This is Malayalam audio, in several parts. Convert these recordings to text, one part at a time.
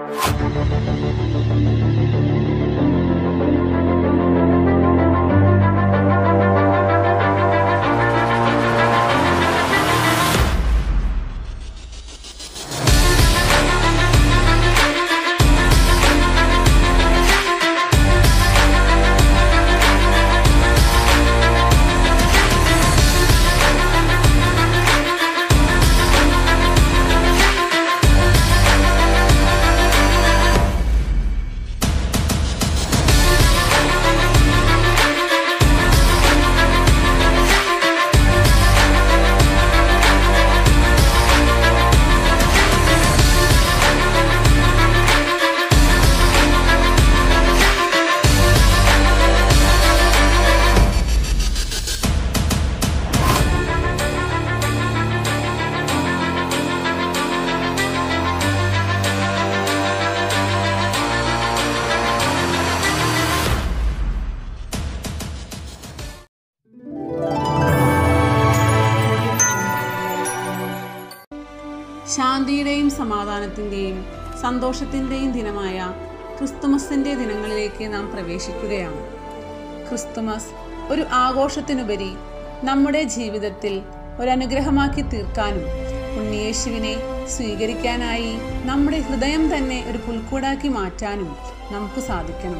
ശാന്തിയുടെയും സമാധാനത്തിൻ്റെയും സന്തോഷത്തിൻ്റെയും ദിനമായ ക്രിസ്തുമസിൻ്റെ ദിനങ്ങളിലേക്ക് നാം പ്രവേശിക്കുകയാണ് ക്രിസ്തുമസ് ഒരു ആഘോഷത്തിനുപരി നമ്മുടെ ജീവിതത്തിൽ ഒരനുഗ്രഹമാക്കി തീർക്കാനും ഉണ്ണിയേശുവിനെ സ്വീകരിക്കാനായി നമ്മുടെ ഹൃദയം തന്നെ ഒരു പുൽക്കൂടാക്കി മാറ്റാനും നമുക്ക് സാധിക്കണം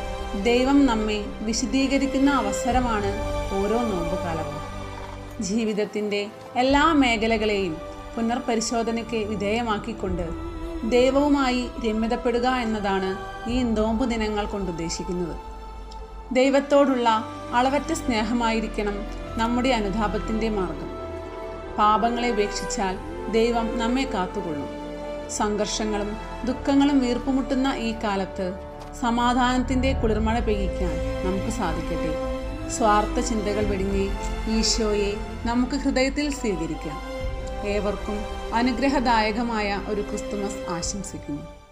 ദൈവം നമ്മെ വിശദീകരിക്കുന്ന അവസരമാണ് ഓരോ നോമ്പുകാലവും ജീവിതത്തിൻ്റെ എല്ലാ മേഖലകളെയും പുനർപരിശോധനയ്ക്ക് വിധേയമാക്കിക്കൊണ്ട് ദൈവവുമായി രമ്യതപ്പെടുക എന്നതാണ് ഈ നോമ്പ് ദിനങ്ങൾ കൊണ്ട് ഉദ്ദേശിക്കുന്നത് ദൈവത്തോടുള്ള അളവറ്റ സ്നേഹമായിരിക്കണം നമ്മുടെ അനുതാപത്തിൻ്റെ മാർഗം പാപങ്ങളെ ഉപേക്ഷിച്ചാൽ ദൈവം നമ്മെ കാത്തുകൊള്ളും സംഘർഷങ്ങളും ദുഃഖങ്ങളും വീർപ്പുമുട്ടുന്ന ഈ കാലത്ത് സമാധാനത്തിൻ്റെ കുളിർമഴ പെയ്യിക്കാൻ നമുക്ക് സാധിക്കട്ടെ സ്വാർത്ഥ ചിന്തകൾ വെടിഞ്ഞ് ഈശോയെ നമുക്ക് ഹൃദയത്തിൽ സ്വീകരിക്കാം ഏവർക്കും അനുഗ്രഹദായകമായ ഒരു ക്രിസ്തുമസ് ആശംസിക്കുന്നു